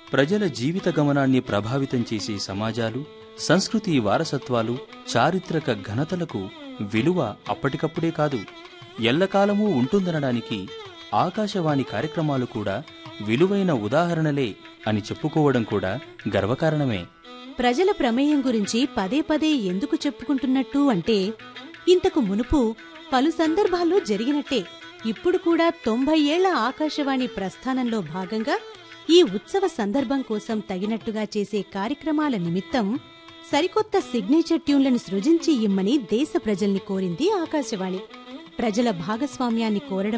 ప్రజల జీవిత గమనాన్ని ప్రభావితం చేసే సమాజాలు సంస్కృతి వారసత్వాలు చారిత్రక ఘనతలకు విలువ అప్పటికప్పుడే కాదు ఎల్లకాలమూ ఉంటుందనడానికి ఆకాశవాణి కార్యక్రమాలు కూడా విలువైన ఉదాహరణలే అని చెప్పుకోవడం కూడా గర్వకారణమే ప్రజల ప్రమేయం గురించి పదే పదే ఎందుకు చెప్పుకుంటున్నట్టు అంటే ఇంతకు మునుపు పలు సందర్భాల్లో జరిగినట్టే ఇప్పుడు కూడా తొంభై ఏళ్ల ఆకాశవాణి ప్రస్థానంలో భాగంగా ఈ ఉత్సవ సందర్భం కోసం తగినట్టుగా చేసే కార్యక్రమాల నిమిత్తం సరికొత్త సిగ్నేచర్ ట్యూన్లను సృజించి ఇమ్మని దేశ ప్రజల్ని కోరింది ఆకాశవాణి ప్రజల భాగస్వామ్యాన్ని కోరడం